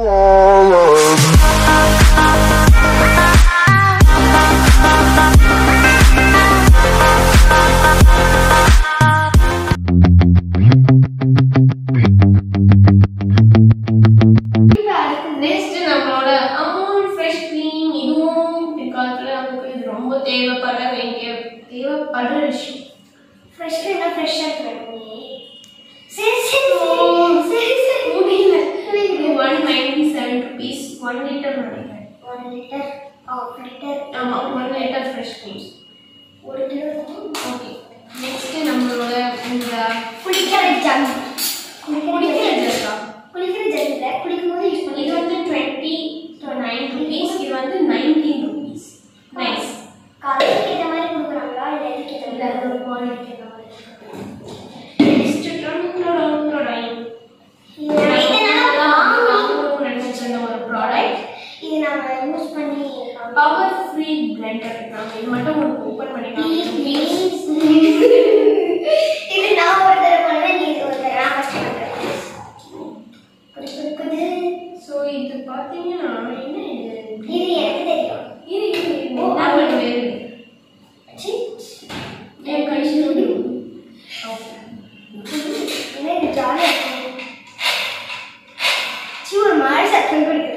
இப்போ அடுத்து நெக்ஸ்ட் நம்மளோட அமௌண்ட் ஃப்ரெஷ் க்ரீம் இதுவும் பிற்காலத்தில் நமக்கு இது ரொம்ப தேவைப்பட வேண்டிய தேவைப்படுற விஷயம் ஃப்ரெஷ் என்ன ஃப்ரெஷ்ஷாக இருக்கிறாங்க சரி சரி சரி சரி முடியல இது one ninety seven rupees one litre நினைக்கிறேன் ஒன் லிட்டர் ஆஃப் லிட்டர் ஆமாம் ஒன் லிட்டர் ஃப்ரெஷ் க்ரீம் ஒரு லிட்டர் ஓகே நெக்ஸ்ட் நம்மளோட இந்த குளிக்கிற ஜங் குடிக்கிற குளிக்கிற ஜெல்லா குளிக்கிற ஜங் இல்லை குளிக்கும் போது யூஸ் இது பண்ணி வந்து டுவெண்ட்டி நைன் ருபீஸ் இது வந்து நைன்டீன் ருபீஸ் நைஸ் கலருக்கு ஏற்ற மாதிரி கொடுக்குறாங்களா இல்லை எதுக்கு ஏற்ற இல்லை மாதிரி ஒரு குவாலிட்டி அந்த மாதிரி நெக்ஸ்ட் ட்ரம்ப்ரோட இது இதனால வாங்கணும்னு நினைச்சிருந்த ஒரு ப்ராடக்ட் இது நம்ம யூஸ் பண்ணி பவர் ஃப்ரீ பிளெண்டர் நாம இது மட்டும் உங்களுக்கு ஓப்பன் பண்ணி Please, காமிக்கிறோம். please. இது நான் ஒரு தடவை பண்ணுவேன் நீ இது ஒரு தடவை நான் ஃபர்ஸ்ட் பண்ணுறேன் குடு குடு குடு ஸோ இது பார்த்தீங்கன்னா என்ன இது இது எனக்கு தெரியும் இது இது இது என்ன பண்ணுது சி என் கழிச்சு ஓகே என்ன இது ஜாலியாக இருக்கும் சி ஒரு மாதிரி சத்தம் கொடுக்குது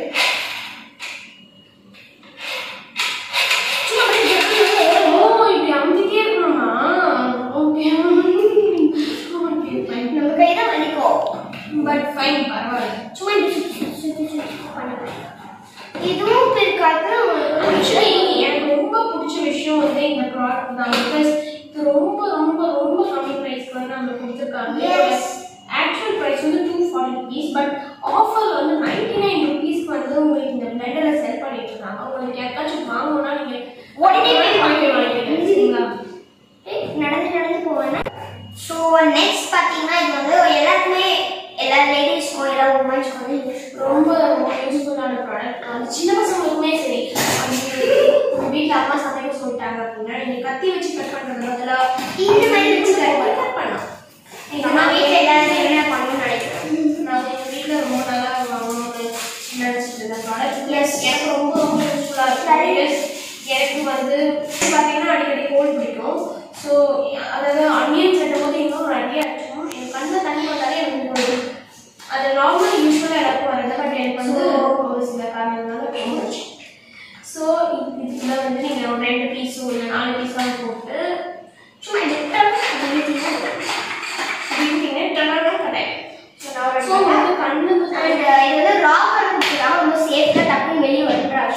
சி, அப்படியே ஜெல்லி ஓ இப்படி அமுத்திட்டே இருக்கணுமா ஓகே ஓகே ஃபைன் நம்ம கை தான் வலிக்கும் பட் ஃபைன் பரவாயில்ல சும்மா இப்படி சுத்தி சுத்தி சுத்தி பண்ணுவேன் இதுவும் பிற்காலத்தில் உங்களுக்கு ஆக்சுவலி எனக்கு ரொம்ப பிடிச்ச விஷயம் வந்து இந்த ப்ராடக்ட் தான் பிகாஸ் இது ரொம்ப ரொம்ப ரொம்ப கம்மி ப்ரைஸ்க்கு வந்து நம்ம கொடுத்துருக்காங்க Yes. ஆக்சுவல் ப்ரைஸ் வந்து two forty rupees but offer வந்து நைன்டி நைன் ருபீஸ்க்கு வந்து உங்களுக்கு இந்த பிளெண்டரை செல் பண்ணிட்டு இருக்காங்க உங்களுக்கு யாருக்காச்சும் வாங்கணும்னா நீங்கள் உடனே போய் வாங்கி வாங்கிடுங்க சரிங்களா ஏய், நடந்து நடந்து போவேன்னா ஸோ நெக்ஸ்ட் பார்த்தீங்கன்னா இது வந்து எல்லாருக்குமே எல்லா லேடிஸ்க்கும் எல்லா உமன்ஸ்க்கும் வந்து யூஸ் ரொம்ப ரொம்ப யூஸ்ஃபுல்லான ப்ராடக்ட் அது சின்ன பசங்களுக்குமே சரி அது உங்க வீட்டில் அம்மா சமைக்க சொல்லிட்டாங்க அப்படின்னா நீங்கள் கத்தி வச்சு கட் பண்ணுறது பதிலாக இந்த மாதிரி வச்சு cut பண்ணலாம். கட் பண்ணலாம் எங்கள் அம்மா வீட்டில் எல்லாருமே என்ன பண்ணணும்னு நினைக்கிறேன் நான் எங்கள் வீட்டில் ரொம்ப நல்லா வாங்கணும்னு நினச்சிட்டு இருந்தேன் ப்ராடக்ட் ப்ளஸ் எனக்கு ரொம்ப ரொம்ப யூஸ்ஃபுல்லாக இருக்கும் Because எனக்கு வந்து பார்த்தீங்கன்னா அடிக்கடி கோல்டு பிடிக்கும் ஸோ அதாவது அனியன் சட்டும் போது இன்னும் நிறைய அடிச்சோம் என் கண்ணில் தண்ணி வந்தாலே எனக்கு ஒரு அது நார்மல் யூஸ்வலாக எல்லாருக்கும் வரது பட் எனக்கு வந்து ஒரு சில காரணங்களால போச்சு ஸோ இதுக்குள்ள வந்து நீங்கள் ஒரு ரெண்டு பீஸோ இல்லை நாலு பீஸாக போட்டு சும்மா ஜெட்டாக அப்படி வீட்டிங்க டனாக கிடையாது ஸோ நான் ஸோ வந்து கண்ணுக்கு அண்ட் இது வந்து ராக் பண்ண கொடுத்துருக்காங்க ரொம்ப சேஃப்டாக டக்குன்னு வெளியே வந்துடுறாங்க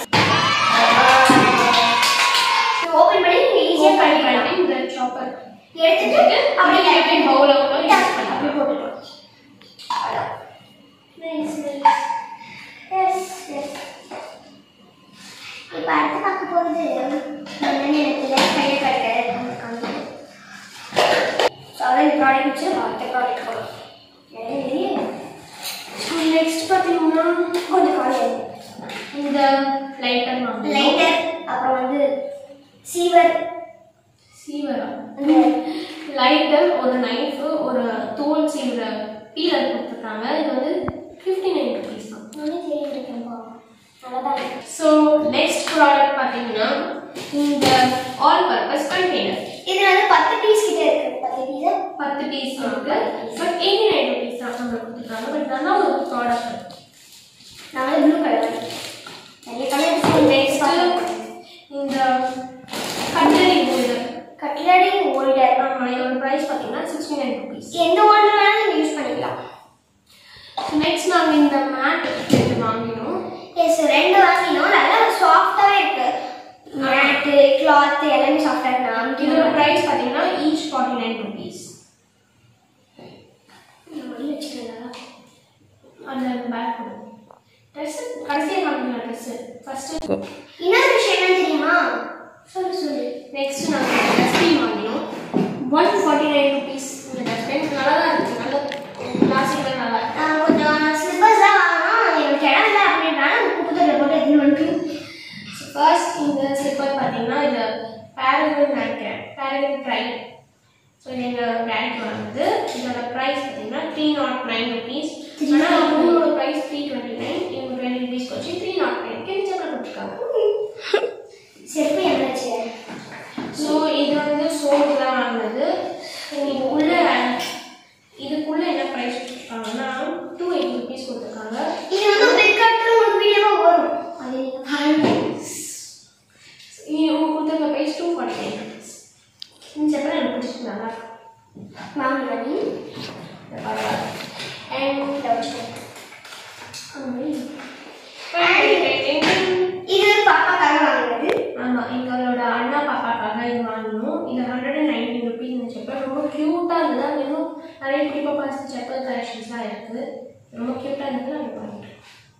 ஓப்பன் பண்ணி நீங்கள் ஈஸியாக பண்ணி பண்ணிக்கலாம் பண்ணி இந்த சாப்பர் எடுத்துட்டு அப்படியே அப்படியே லைட்டாக பவுல கூட யூஸ் பண்ணலாம் அப்படி போட்டுக்கலாம் அவ்வளோதான் நைஸ் எஸ் எஸ் இப்போ அடுத்து பார்க்க போகிறது என்னன்னு எனக்கு லைஃப் கையில் கிடைக்காது காமிக்கிறேன் ஸோ அதான் இந்த ப்ராடக்ட் வச்சு அடுத்த ப்ராடக்ட் போகலாம் நெக்ஸ்ட் பார்த்தீங்கன்னா கொஞ்சம் காலையில் இந்த லைட்டர் மாதிரி லைட்டர் அப்புறம் வந்து சீவர் சீவரா அந்த லைட்டர் ஒரு நைஃபு ஒரு தோல் சீவுற பீலர் கொடுத்துருக்காங்க இது வந்து ஃபிஃப்டி நைன் ருபீஸ் தான் நானே தெரியும் இருக்கேன்ப்பா நல்லா தான் இருக்கு ஸோ நெக்ஸ்ட் ப்ராடக்ட் பார்த்தீங்கன்னா இந்த ஆல் பர்பஸ் கண்டெய்னர் இது வந்து பத்து பீஸ் கிட்ட இருக்கு பத்து பீஸா பத்து பீஸ் இருக்கு பட் எயிட்டி நைன் ருபீஸ் தான் நம்ம கொடுத்துருக்காங்க பட் நல்லா ஒரு ப்ராடக்ட் நான் வந்து ப்ளூ கலர் நிறைய கலர் இருக்கு நெக்ஸ்ட் நெக்ஸ்ட் இந்த கட்லரி ஹோல்டர் கட்லரி ஹோல்டர் ஆமாம் இதோட ப்ரைஸ் பார்த்தீங்கன்னா சிக்ஸ்டி நைன் ருபீஸ் எந்த ஹோல்டர் வேணாலும் நீங்கள் யூஸ் பண்ணிக்கலாம் நெக்ஸ்ட் நாங்கள் இந்த மேட் ரெண்டு வாங்கினோம் எஸ் ரெண்டு வாங்கினோம் நல்லா சாஃப்டாகவே இருக்கு மேட்டு கிளாத் எல்லாமே சாஃப்டாக இருக்கு இதோட நான் ப்ரைஸ் பார்த்தீங்கன்னா ஈச் ஃபார்ட்டி நைன் ருபீஸ் வெளியே வச்சுக்கலாம் அந்த பேக் ட்ரெஸ்ஸு கடைசியாக காமிக்கலாம் ட்ரெஸ்ஸு ஃபஸ்ட்டு இன்னொரு விஷயம் என்ன தெரியுமா சொல்லு சொல்லு நெக்ஸ்ட் நாங்கள் டஸ்ட்பின் வாங்கினோம் ஒன் ஃபார்ட்டி நைன் ருபீஸ் இந்த டஸ்ட்பின் நல்லா தான் இருக்குது நல்ல பிளாஸ்டிக்கில் நல்லா இருக்கு நான் கொஞ்சம் ஸ்லிப்பர்ஸ் தான் வாங்கணும் எனக்கு இடம் இல்லை அப்படின்றாலும் குப்பத்தில் போட்டு எடுத்துன்னு வந்துட்டு ஃபர்ஸ்ட் இந்த ஸ்லிப்பர் பார்த்தீங்கன்னா இது பேரகன் நினைக்கிறேன் பேரகன் ட்ரை ஸோ இது எங்கள் டேடிக்கு வாங்குது இதோட ப்ரைஸ் பார்த்தீங்கன்னா த்ரீ நாட் நைன் ருபீஸ் ஆனால் இவங்களோட ப்ரைஸ் த்ரீ டுவெண்ட்டி நைன் இவங்க செருப்பு என்னாச்சு ஸோ இது வந்து சோப்பு தான் வாங்கினது இதுக்குள்ள இதுக்குள்ள என்ன ப்ரைஸ் கொடுத்துருக்காங்கன்னா டூ எயிட்டி ருபீஸ் கொடுத்துருக்காங்க இது வந்து ஃப்ளிப்கார்ட்டில் உங்களுக்கு வீடியோவாக வரும் அது நீங்கள் பாருங்க இவங்க கொடுத்துருக்க price two forty nine rupees இந்த செப்பல் எனக்கு பிடிச்சிருக்கு நல்லா இருக்கு வாங்க பண்ணி இந்த பரவாயில்ல அண்ட் வச்சுக்கோங்க இது பாப்பாக்காக வாங்கினது ஆமா எங்களோட அண்ணா பாப்பாக்காக இது வாங்கினோம் இது ஹண்ட்ரட் அண்ட் நைன்டீன் ருபீஸ் இந்த செப்பல் ரொம்ப க்யூட்டாக இருந்தது அது இன்னும் நிறைய குட்டி பாப்பாஸ் செப்பல் கலெக்ஷன்ஸ்லாம் இருக்குது ரொம்ப க்யூட்டாக இருந்தது அது வாங்கிட்டோம்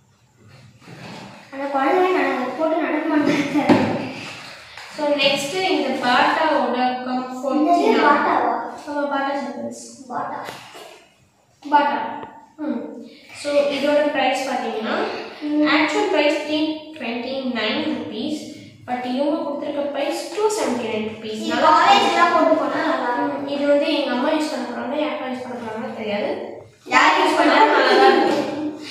அந்த குழந்தை நான் போட்டு நடக்க மாட்டேன் ஸோ நெக்ஸ்ட் இந்த பாட்டாவோட கம்ஃபர்ட் இந்த பாட்டாவா ஆமா பாட்டா செப்பல்ஸ் பாட்டா பாட்டா ம் ஸோ இதோட ப்ரைஸ் பார்த்தீங்கன்னா actual price three twenty nine rupees but இவங்க கொடுத்துருக்க price two seventy nine rupees இது காலேஜ்லாம் போட்டு போனா நல்லா இருக்கும் இது வந்து எங்கள் அம்மா யூஸ் பண்ண போகிறாங்க யாருக்கா யூஸ் பண்ண போகிறாங்கன்னு தெரியாது யார் யூஸ் பண்ணாலும் நல்லா தான் இருக்கும்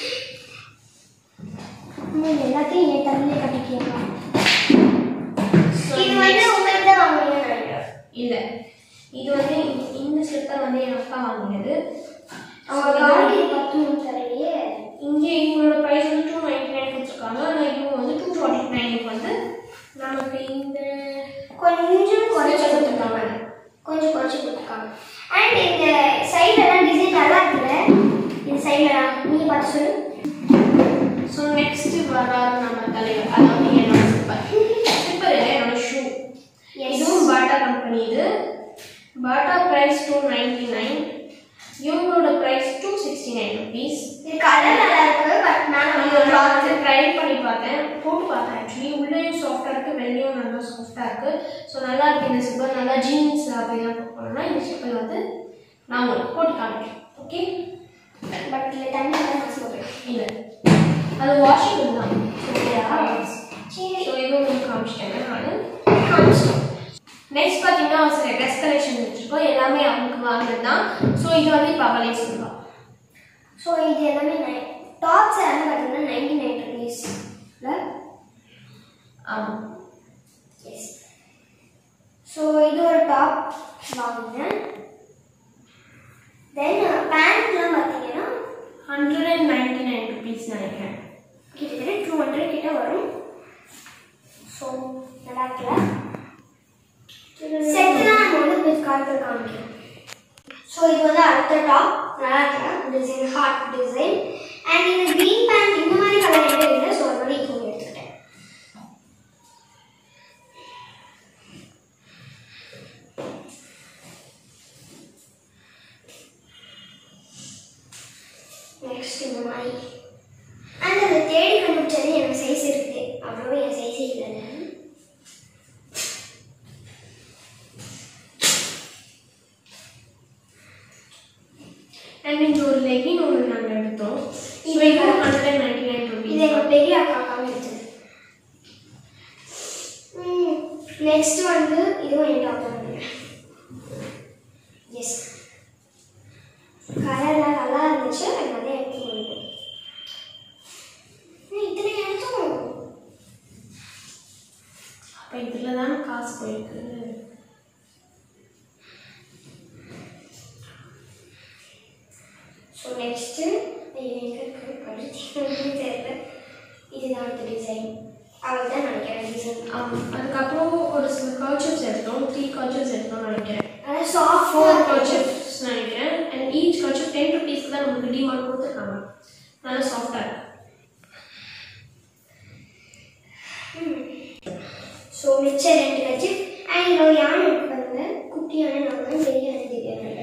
நீங்க எல்லாத்தையும் என் தண்ணியில கட்டிக்கலாம் So, இது வந்து உங்களுக்கு தான் வாங்குவீங்கன்னு நினைக்கிறேன் இல்லை இது வந்து இந்த- இந்த ஸ்லிப்பர் வந்து என் அப்பா வாங்கினது அவங்க காலேஜ் பத்து மூணு தரையே இங்கே இவங்களோட ப்ரைஸ் வந்து டூ நைன்டி நைன் கொடுத்துருக்காங்க ஆனால் இவங்க வந்து டூ ஃபார்ட்டி நைனுக்கு வந்து நமக்கு இந்த கொஞ்சம் குறைச்சி ஸ்லிப்பர் கொடுத்துருக்காங்க கொடுத்துருக்காங்க கொஞ்சம் குறைச்சி கொடுத்துருக்காங்க அண்ட் இந்த சைடெல்லாம் டிசைன் நல்லா இருக்குல்ல இந்த சைடெல்லாம் நீங்கள் பார்த்து சொல்லு ஸோ நெக்ஸ்ட் வராது நம்ம தலைவர் அதாவது என்னோட ஸ்லிப்பர் ஸ்லிப்பர் இல்லை என்னோட ஷூ இதுவும் பாட்டா கம்பெனி இது Bata price two ninety nine இவங்களோட price two sixty nine rupees இது கலர் நல்லா இருக்கு பட் நான் நான் ட்ரை பண்ணி பார்த்தேன் போட்டு பார்த்தேன் ஆக்சுவலி உள்ளேயும் சாஃப்டாக இருக்குது வெளியும் நல்லா சாஃப்டாக இருக்குது ஸோ நல்லா இருக்கு இந்த ஸ்லிப்பர் நல்லா ஜீன்ஸ் அப்படிலாம் போட்டோம்னா இந்த ஸ்லிப்பர் வந்து நான் உங்களுக்கு போட்டு காமிக்கிறேன் ஓகே பட் இதில் தண்ணி தான் நான் சொல்கிறேன் இல்லை அது வாஷிங் தான் சரி ஸோ இது உங்களுக்கு காமிச்சிட்டேங்க நான் காமிச்சிட்டோம் நெக்ஸ்ட் பார்த்தீங்கன்னா சில ட்ரெஸ் கலெக்ஷன் வச்சுருக்கோம் எல்லாமே அவங்களுக்கு வாங்கினது தான் ஸோ இது வந்து இப்போ அவளே சொல்லுவாள் ஸோ இது எல்லாமே நை டாப்ஸ் எல்லாமே பார்த்தீங்கன்னா நைன்டி நைன் ருபீஸ்ல ஆமாம் எஸ் ஸோ இது ஒரு டாப் வாங்கினேன் தென் பேண்ட்லாம் பார்த்தீங்கன்னா hundred and ninety nine rupees நினைக்கிறேன் கிட்டத்தட்ட டூ ஹண்ட்ரட் கிட்ட வரும் ஸோ நல்லா இருக்குல்ல செட்டு தான் நம்ம வந்து பிற்காலத்தில் காமிக்கிறோம் ஸோ இது வந்து அடுத்த டாப் நல்லா இருக்குல்ல டிசைன் ஹார்ட் டிசைன் அண்ட் இந்த க்ரீன் பேண்ட் இந்த மாதிரி கலர் எதுவும் இல்லை ஸோ அதனால இது ஒன்று எடுத்துக்கிட்டேன் நெக்ஸ்ட் இந்த மாதிரி அண்ட் அதை தேடி கண்டுபிடிச்சது எனக்கு சைஸ் இருக்குது அவ்வளோ என் சைஸே இல்லை அண்ட் இங்கே ஒரு லெகின் ஒன்று நாங்கள் எடுத்தோம் ஸோ இது இதுவும் ஹண்ட்ரட் அண்ட் நைன்டி நைன் இது ருபீஸ் எங்கள் பெரிய அக்காக்காக எடுத்தது நெக்ஸ்ட் வந்து இதுவும் என் டாப் தான் எஸ் கலர்லாம் நல்லா இருந்துச்சு அதனால எடுத்து போயிட்டேன் இத்தனை எடுத்தோம் அப்போ இதில் தானே காசு போயிருக்கு ஸோ நெக்ஸ்ட்டு எங்கே இருக்கு படிச்சு தெரியல இதுதான் அந்த டிசைன் அவள் தான் நினைக்கிறேன் டிசைன் ஆமாம் அதுக்கப்புறம் ஒரு சில கர்ச்சப்ஸ் எடுத்தோம் த்ரீ கர்ச்சப்ஸ் எடுத்தோம்னு நினைக்கிறேன் ஆனால் ஃபோர் சாஃப்ட் கர்ச்சப்ஸ் நினைக்கிறேன் அண்ட் ஈச் கர்ச்சப் டென் ருபீஸ்க்கு தான் நமக்கு டிமார்ட் கொடுத்துருக்காங்க நல்லா சாஃப்டாக இருக்கு ஸோ மிச்சம் ரெண்டு கட்சி அண்ட் இதில் ஒரு யானை இருக்கு பாருங்க குட்டி யானை நான் பெரிய யானை தெரியாது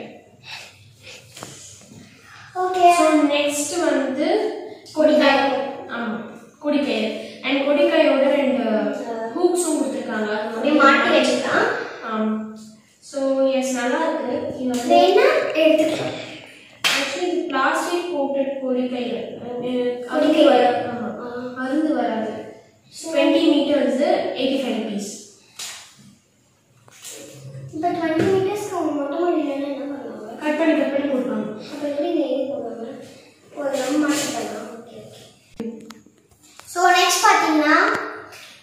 ஓகே ஸோ நெக்ஸ்ட் வந்து கொடிக்காய் ஆமாம் கொடிக்காய் அண்ட் கொடிக்காயோட ரெண்டு ஹூக்ஸும் கொடுத்துருக்காங்க அது அப்படியே மாட்டி வச்சுக்கலாம் ஆமாம் ஸோ எஸ் நல்லா இருக்கு இது வந்து வேணா எடுத்துக்கலாம் ஆக்சுவலி இது பிளாஸ்டிக் கோட்டட் கொடிக்கையில் கொடிக்கை. அருந்து வராது ஆமாம் அருந்து வராது twenty metres eighty five rupees இப்போ டுவெண்ட்டி மீட்டர்ஸ்க்கு அவங்க மொட்டை மாடியில் என்ன பண்ணுவாங்க கட் பண்ணி கட் பண்ணி கொடுப்பாங்க அப்போ எப்படி இந்த இது போடுவாங்க ஒரு நம்ம மாட்டி பண்ணலாம் ஓகே ஓகே ஸோ நெக்ஸ்ட் பார்த்தீங்கன்னா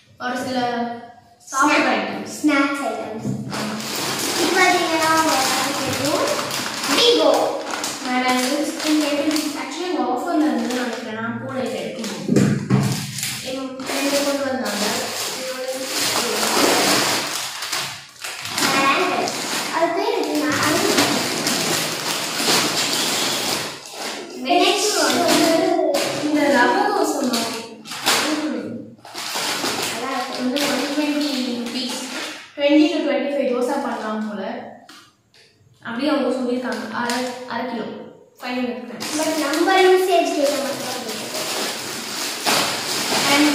அப்படியே அவங்க சொல்லியிருக்காங்க அரை அரை kilo five hundred grams but நம்ம யூசேஜ் கேட்ட மாதிரி அண்ட்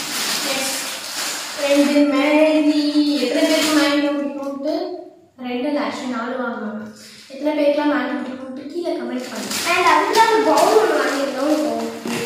ரெண்டு மேகி எத்தனை பேருக்கு மேகி பிடிக்கும்ட்டு ரெண்டு ஆக்சுவலி நாலு வாங்குவாங்க எத்தனை பேருக்குலாம் மேகி பிடிக்கும்ட்டு கீழே கமெண்ட் பண்ணுங்க அண்ட் அதுக்கு அந்த பவுல் ஒன்று வாங்கியிருந்தோம்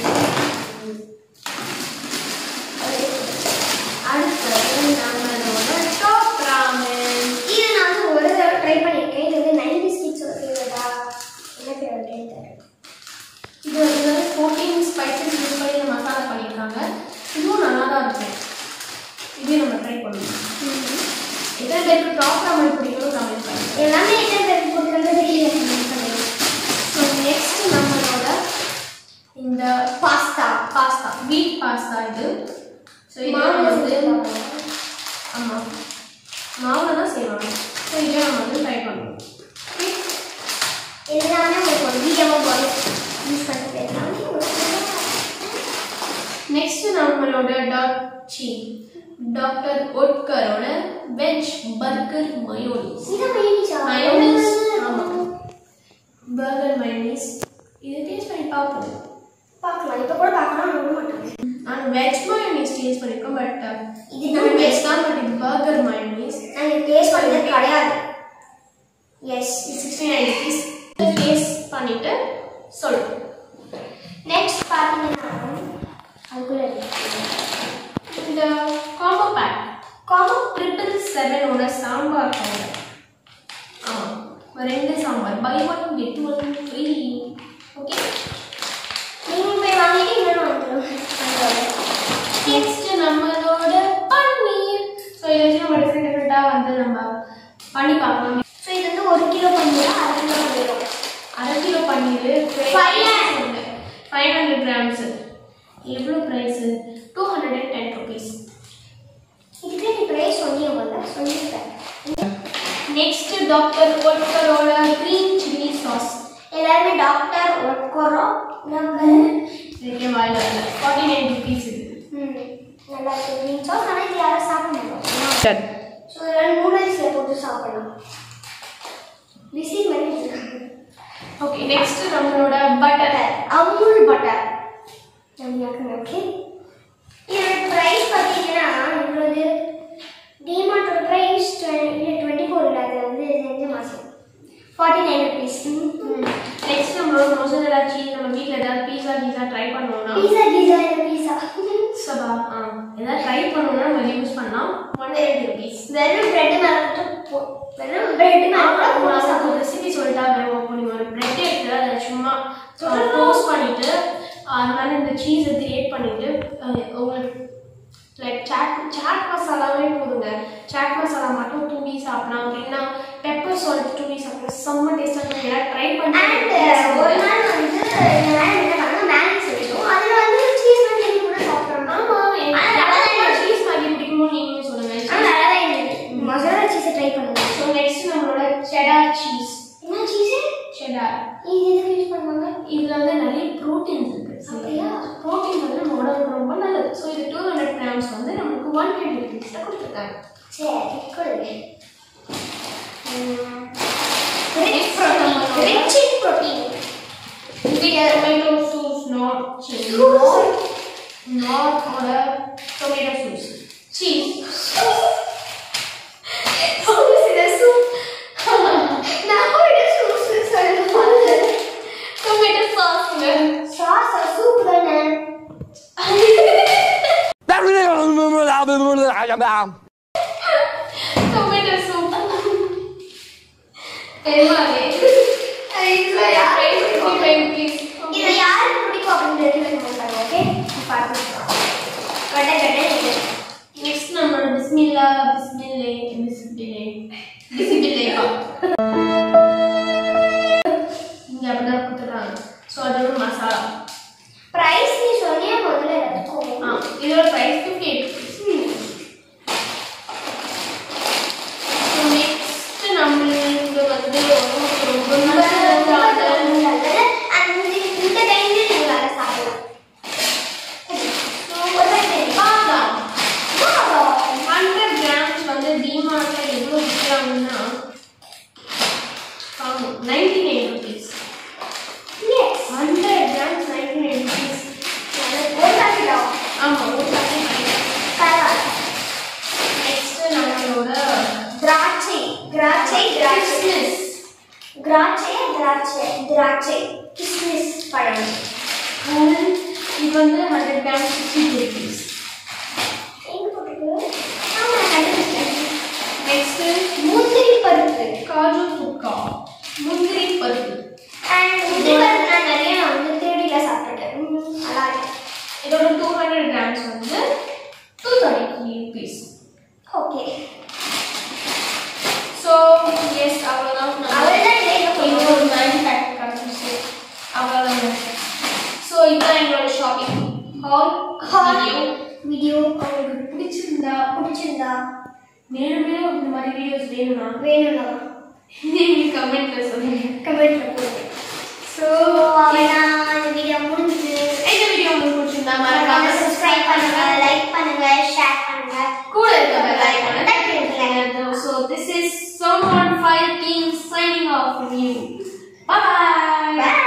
அடுத்தது நம்மளோட டாப் ராமன் இது நான் வந்து ஒரு தடவை ட்ரை பண்ணியிருக்கேன் இது வந்து நைன்டி ஸ்கிட்ஸ் ஃபேவரட்டா என்ன ஃபேவரட்னு தெரியல இது வந்து ஃபோர்டீன் ஸ்பைசஸ் யூஸ் பண்ணி இந்த மசாலா பண்ணியிருக்காங்க இதுவும் நல்லா தான் இருக்கும் இதையும் நம்ம ட்ரை பண்ணுவோம் எத்தனை பேருக்கு டாப் ராமன் பிடிக்கும்னு கமெண்ட் பண்ணுங்க எல்லாமே என்ன பேர் போட்டுருந்தது தெரியல ஸோ நெக்ஸ்ட் நம்மளோட இந்த பாஸ்தா பாஸ்தா வீட் பாஸ்தா இது ஸோ இது நம்ம வந்து ஆமாம் மாவில் தான் செய்வாங்க ஸோ இதை நம்ம வந்து ட்ரை பண்ணுவோம் எல்லாமே உங்களுக்கு ஒரு வீடியோவாக வரும் யூஸ் பண்ணுறது எல்லாமே நெக்ஸ்ட் நம்மளோட டாக்சி டாக்டர் ஒட்கரோட வெஜ் பர்கர் மயோனிஸ் இதை மைனீஸா மயோனிஸ் ஆமாம் பர்கர் மயோனிஸ் இது டேஸ்ட் பண்ணி பார்ப்போம் பார்க்கலாம் இப்போ கூட பார்க்கலாம் விட மாட்டாங்க நான் வெஜ் மயோனிஸ் டேஸ்ட் பண்ணியிருக்கோம் பட் இது இது வெஜ் தான் பட் இது பர்கர் மயோனிஸ் நாங்கள் டேஸ்ட் பண்ணது கிடையாது yes sixty nine rupees taste பண்ணிட்டு சொல்லுவோம் நெக்ஸ்ட் பார்த்தீங்கன்னா அதுக்குள்ளே இந்த காம்போ பேக் காமோ ட்ரிபிள் செவனோட சாம்பார் பவுடர் ஆமாம் ரெண்டு sambar buy one get one free okay நீங்கள் போய் வாங்கிட்டு இன்னொன்று வந்துடும் நெக்ஸ்ட் நம்மளோட பன்னீர் ஸோ இதை வச்சு நம்ம டிஃப்ரெண்ட் டிஃப்ரெண்ட்டாக வந்து நம்ம பண்ணி பார்க்கலாம் ஸோ இது வந்து ஒரு கிலோ பண்ணிடா அரை கிலோ பண்ணிடும் அரை kilo paneer Five five hundred grams எவ்வளோ price two hundred and ten rupees இதுக்கு நீ ப்ரைஸ் சொன்னீங்க சொல்லியிருக்கேன் நெக்ஸ்ட் டாக்டர் ஒட்கரோட க்ரீன் சில்லி சாஸ் எல்லாருமே டாக்டர் ஒர்க்கோரோ நம்ம இதுக்கே வாயில் வரல ஃபார்ட்டி நைன் ருபீஸ் இது ம் நல்லா இருக்கு க்ரீன் சாஸ் ஆனால் இது யாரும் சாப்பிட மாட்டோம் ஸோ இதெல்லாம் நூடுல்ஸில் போட்டு சாப்பிடலாம் விசில் மாதிரி வச்சிருக்காங்க ஓகே நெக்ஸ்ட் நம்மளோட பட்டர் அமுல் பட்டர் ஓகே இதோட ப்ரைஸ் பார்த்தீங்கன்னா இவ்வளோது டிமார்ட்டோட ப்ரைஸ் டுவெண்ட்டி ஃபோர் இல்லை அது வந்து செஞ்ச மாதம் ஃபார்ட்டி நைன் ருபீஸ் நெக்ஸ்ட் நம்மளோட மொசரலா சீஸ் நம்ம வீட்டில் ஏதாவது பீஸா கீஸா ட்ரை பண்ணோம்னா பீஸா பீஸா பீஸா சபா ஆ ஏதாவது ட்ரை பண்ணோம்னா நம்ம யூஸ் பண்ணலாம் ஒன் எயிட்டி ருபீஸ் வெறும் பிரெட் மேலே மட்டும் போ- வெறும் பிரெட் மேலே கூட போட சாப்பிடலாம் ரெசிபி சொல்லிட்டா வேணும் இப்போ நீங்கள் ஒரு பிரெட் எடுத்து அதை சும்மா டோஸ்ட் பண்ணிட்டு அது மேலே இந்த சீஸை கிரியேட் பண்ணிட்டு அஹ், உங்களுக்கு லைக் சாட் சாட் மசாலாவே போதுங்க சாட் மசாலா மட்டும் தூவி சாப்பிடலாம் அப்படின்னா பெப்பர் சால்ட் தூவி சாப்பிடலாம் செம்ம டேஸ்டாக இருக்கும் ட்ரை அண்ட் ஒரு பண்ணி நாள் வந்து இந்த மேம் என்ன பண்ணாங்க மேகி செஞ்சோம் அதில் வந்து சீஸ் பண்ணி கூட சாப்பிட்றோம் ஆமா ஆனா நல்லா தான் இருந்துச்சு. சீஸ் மேகி பிடிக்குமோ நீங்க சொல்லுங்க ஆனால் நல்லா தான் இருந்தது மசாலா சீஸை ட்ரை பண்ணுங்க ஸோ நெக்ஸ்ட் நம்மளோட செடார் சீஸ் என்ன சீஸு செடார் இது எதுக்கு யூஸ் பண்ணுவாங்க இதுல வந்து நிறைய ப்ரோட்டீன்ஸ் இருக்கு அப்படியா? ப்ரோட்டீன் வந்து நம்ம உடம்புக்கு ரொம்ப நல்லது ஸோ இது டூ ஹண்ட்ரட் கிராம்ஸ் வந்து நமக்கு ஒன் டுவெண்ட்டி ருபீஸில் கொடுத்துருக்காங்க சரி கொடுங்க Next நம்மளோட rich in protein tomato sauce, not chili. Not or a tomato sauce. Cheese. சூஸ் இது சூப் நான் கூட சூஸ் சொல்லுவாங்க Tomato sauce. சாஸ் சூப் தானே Tomato soup. தெரியுமாவே இதுல யாரு ப்ளீஸ் இதை யாருக்கு பிடிக்கும் அப்படின்னு தெரிஞ்சு மாட்டாங்க ஓகே பார்த்துக்கலாம் கட்ட கட்ட இது நெக்ஸ்ட் நம்மளோட பிஸ்மில்லா பிஸ்மில்லே பிஸ்மில்லே பிஸ்மில்லேக்கா இங்க அப்படிதான் கொடுத்துருக்காங்க ஸோ அது ஒரு மசாலா ப்ரைஸ் நீ சொன்னியா முதல்ல எடுத்துக்கோங்க ஆ இதோட price fifty eight so next நம்மளுக்கு வந்து ரொம்ப ரொம்ப நல்லது பாதாம் ஹண்ட்ரட் கிராம்ஸ் வந்து டிமார்ட்ல எவ்வளோ விற்கிறாங்கன்னா திராட்சை கிஸ்மிஸ் பழம் And இது வந்து ஹண்ட்ரட் கிராம் சிக்ஸ்டி ருபீஸ் எங்க போட்டுருக்கு ஆமா கண்டுபிடிச்சேன் நெக்ஸ்ட் முந்திரி பருப்பு காஜு சுக்கா முந்திரி பருப்பு அண்ட் முந்திரி பருப்பு நான் நிறைய வந்து திருடியில் சாப்பிட்டுட்டேன் ம், நல்லா இருக்கு இதோட டூ ஹண்ட்ரட் கிராம்ஸ் வந்து two thirty rupees okay so yes அவ்வளோதான் அவ்வளோதான் இல்லை இது இன்னும் ஒரு மேனுஃபேக்சர் கிடச்சிச்சு அவ்வளோதான் ஸோ இதுதான் எங்களோட shopping haul Haul. Video video உங்களுக்கு பிடிச்சிருந்தா பிடிச்சிருந்தா மேலும் மேலும் இந்த மாதிரி வீடியோஸ் வேணும்னா வேணும்னா நீங்கள் கமெண்ட்ல சொல்லுங்க கமெண்ட்ல போடுங்க ஸோ அவ்வளோதான் இந்த வீடியோ முடிஞ்சுது இந்த வீடியோ உங்களுக்கு பிடிச்சிருந்தா மறக்காம மறக்காம சப்ஸ்கிரைப் பண்ணுங்க லைக் பண்ணுங்க ஷேர் பண்ணுங்க கூட இருக்க பெல் Like ஐகானை பண்ணுங்க. So this is someone fighting signing off from you. Bye bye. Bye.